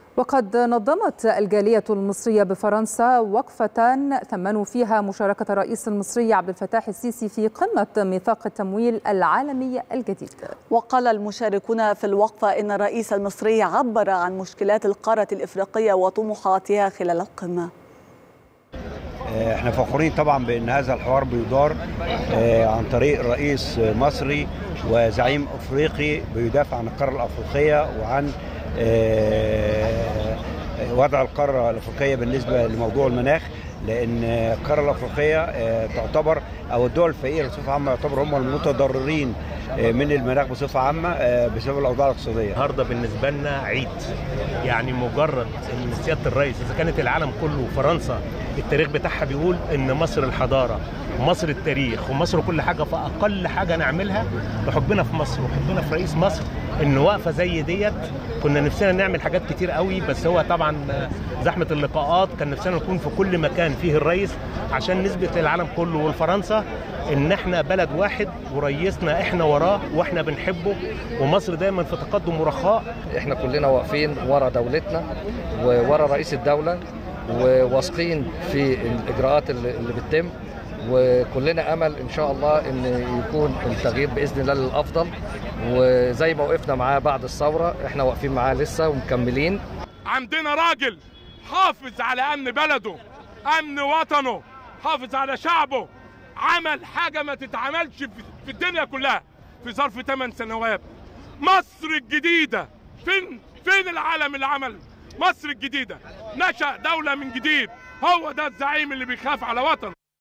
وقد نظمت الجالية المصرية بفرنسا وقفة ثمنوا فيها مشاركة الرئيس المصري عبد الفتاح السيسي في قمة ميثاق التمويل العالمي الجديد وقال المشاركون في الوقفة إن الرئيس المصري عبر عن مشكلات القارة الإفريقية وطموحاتها خلال القمة احنا فخورين طبعا بان هذا الحوار بيدار عن طريق رئيس مصري وزعيم افريقي بيدافع عن القاره الافريقيه وعن وضع القاره الافريقيه بالنسبه لموضوع المناخ لان القاره الافريقيه تعتبر او الدول الفقيره بصفه عامه يعتبر هم المتضررين من المناخ بصفه عامه بسبب الاوضاع الاقتصاديه. النهارده بالنسبه لنا عيد يعني مجرد ان سياده الرئيس اذا كانت العالم كله فرنسا التاريخ بتاعها بيقول ان مصر الحضاره مصر التاريخ ومصر كل حاجه فاقل حاجه نعملها بحبنا في مصر وحبنا في رئيس مصر ان واقفه زي ديت كنا نفسنا نعمل حاجات كتير قوي بس هو طبعا زحمه اللقاءات كان نفسنا نكون في كل مكان فيه الرئيس عشان نثبت للعالم كله ولفرنسا ان احنا بلد واحد ورئيسنا احنا وراه واحنا بنحبه ومصر دايما في تقدم ورخاء احنا كلنا واقفين ورا دولتنا وورا رئيس الدوله وواثقين في الاجراءات اللي, اللي بتتم وكلنا امل ان شاء الله ان يكون التغيير باذن الله للافضل وزي ما وقفنا معاه بعد الثوره احنا واقفين معاه لسه ومكملين عندنا راجل حافظ على امن بلده امن وطنه حافظ على شعبه عمل حاجه ما تتعملش في الدنيا كلها في ظرف 8 سنوات مصر الجديده فين فين العالم اللي عمل مصر الجديده نشأ دولة من جديد هو ده الزعيم اللي بيخاف على وطنه